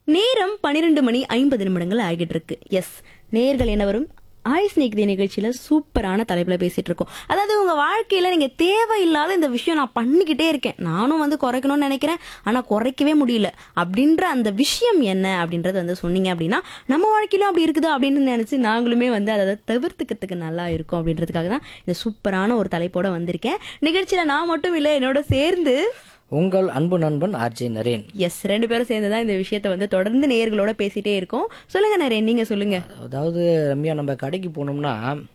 நேரம் பன்னிரெண்டு மணி ஐம்பது நிமிடங்கள் ஆகிட்டு இருக்கு எஸ் நேர்கள் என்ன வரும் ஆயுஸ் நீக்குதி நிகழ்ச்சியில சூப்பரான தலைப்புல பேசிட்டு இருக்கோம் அதாவது உங்க வாழ்க்கையில நீங்க தேவையில்லாத இந்த விஷயம் நான் பண்ணிக்கிட்டே இருக்கேன் நானும் வந்து குறைக்கணும்னு நினைக்கிறேன் ஆனா குறைக்கவே முடியல அப்படின்ற அந்த விஷயம் என்ன அப்படின்றத வந்து சொன்னீங்க அப்படின்னா நம்ம வாழ்க்கையிலும் அப்படி இருக்குதா அப்படின்னு நினைச்சு நாங்களுமே வந்து அதை தவிர்த்துக்கிறதுக்கு நல்லா இருக்கும் அப்படின்றதுக்காக தான் இந்த சூப்பரான ஒரு தலைப்போட வந்திருக்கேன் நிகழ்ச்சியில நான் மட்டும் இல்லை என்னோட சேர்ந்து உங்கள் அன்பு நண்பன் ஆர்ஜே நரேன் எஸ் ரெண்டு பேரும் சேர்ந்து தான் இந்த விஷயத்த வந்து தொடர்ந்து நேயர்களோட பேசிட்டே இருக்கோம் சொல்லுங்க நரேன் நீங்க சொல்லுங்க அதாவது ரம்யா நம்ம கடைக்கு போனோம்னா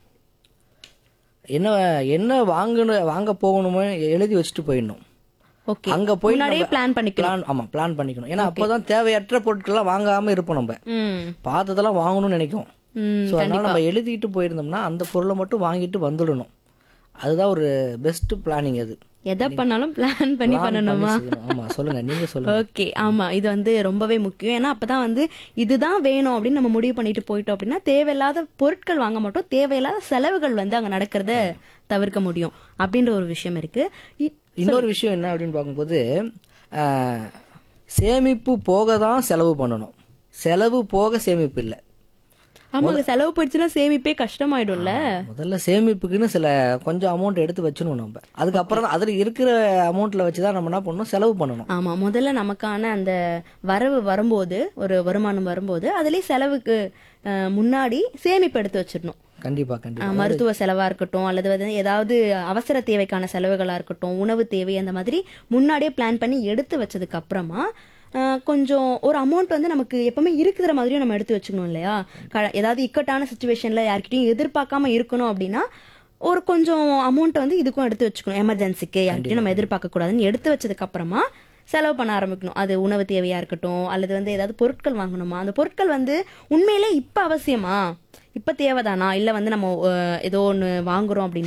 என்ன என்ன வாங்கணும் வாங்க போகணுமோ எழுதி வச்சுட்டு போயிடணும் ஓகே அங்க போய் முன்னாடியே பிளான் பண்ணிக்கலாம் பிளான் ஆமா பிளான் பண்ணிக்கணும் ஏன்னா அப்பதான் தேவையற்ற பொருட்கள்லாம் வாங்காம இருப்போம் நம்ம ம் பார்த்ததெல்லாம் வாங்கணும்னு நினைக்கும் ம் ஸோ அதனால நம்ம எழுதிட்டு போயிருந்தோம்னா அந்த பொருளை மட்டும் வாங்கிட்டு வந்துடணும் அதுதான் ஒரு பெஸ்ட் பிளானிங் அது எதை பண்ணாலும் பிளான் பண்ணி Plan பண்ணணுமா செய்யணும். ஆமா சொல்லுங்க நீங்க சொல்லுங்க ஓகே ஆமா இது வந்து ரொம்பவே முக்கியம் ஏன்னா அப்பதான் வந்து இதுதான் வேணும் அப்படின்னு நம்ம முடிவு பண்ணிட்டு போயிட்டோம் அப்படின்னா தேவையில்லாத பொருட்கள் வாங்க மாட்டோம் தேவையில்லாத செலவுகள் வந்து அங்க நடக்கிறத தவிர்க்க முடியும் அப்படின்ற ஒரு விஷயம் இருக்கு இ- இன்னொரு விஷயம் என்ன அப்படின்னு பார்க்கும்போது ஆஹ், சேமிப்பு போக தான் செலவு பண்ணணும் செலவு போக சேமிப்பு இல்லை ஆமாங்க செலவு போயிடுச்சுன்னா சேமிப்பே கஷ்டமாயிடும்ல முதல்ல சேமிப்புக்குன்னு சில கொஞ்சம் அமௌண்ட் எடுத்து வச்சிடணும் நம்ம அதுக்கப்புறம் அதில் இருக்கிற அமௌண்ட்ல வச்சு தான் நம்ம என்ன பண்ணணும் செலவு பண்ணணும் ஆமா முதல்ல நமக்கான அந்த வரவு வரும்போது ஒரு வருமானம் வரும்போது அதுலயே செலவுக்கு அஹ், முன்னாடி சேமிப்பு எடுத்து வச்சிடணும் கண்டிப்பா கண்டிப்பா அஹ், மருத்துவ செலவா இருக்கட்டும் அல்லது வந்து ஏதாவது அவசர தேவைக்கான செலவுகளா இருக்கட்டும் உணவு தேவை அந்த மாதிரி முன்னாடியே பிளான் பண்ணி எடுத்து வச்சதுக்கு அப்புறமா அஹ், கொஞ்சம் ஒரு அமௌண்ட் வந்து நமக்கு எப்பவுமே இருக்கிற மாதிரியும் நம்ம எடுத்து வச்சுக்கணும் இல்லையா க- ஏதாவது இக்கட்டான சுச்சுவேஷன்ல யார்கிட்டயும் எதிர்பார்க்காம இருக்கணும் அப்படின்னா ஒரு கொஞ்சம் அமௌண்ட் வந்து இதுக்கும் எடுத்து வச்சுக்கணும் எமர்ஜென்சிக்கு யார்கிட்டயும் நம்ம எதிர்பார்க்க கூடாதுன்னு எடுத்து வச்சதுக்கு அப்புறமா செலவு பண்ண ஆரம்பிக்கணும் அது உணவு தேவையா இருக்கட்டும் அல்லது வந்து ஏதாவது பொருட்கள் வாங்கணுமா அந்த பொருட்கள் வந்து உண்மையிலே இப்ப அவசியமா இப்ப தேவைதானா இல்ல வந்து நம்ம அஹ், ஏதோ ஒண்ணு வாங்குறோம் அப்படின்னு